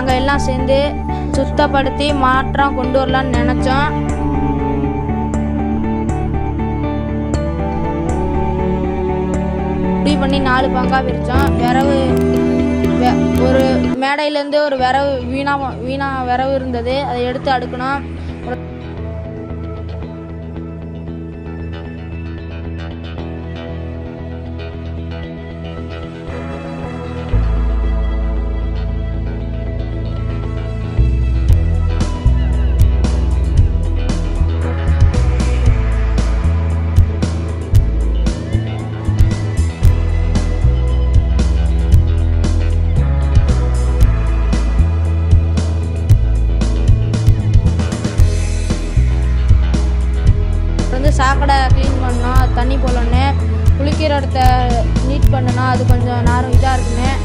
நாங்கள் எல்லாம் சேர்ந்து சுத்தப்படுத்தி மாற்றம் கொண்டு வரலான்னு நினச்சோம் முடிவு பண்ணி நாலு பங்காக பிரித்தோம் விரவு வெ- ஒரு மேடையிலேருந்து ஒரு விரவு வீணா வீணா விரவு இருந்தது அதை எடுத்து அடுக்கணும் அப்புறம் வந்து சாக்கடை க்ளீன் பண்ணோம் அது தண்ணி போடலன்னு குளிக்கிற இடத்த நீட் பண்ணணும் அது கொஞ்சம் நேரம் இதாக இருக்குன்னு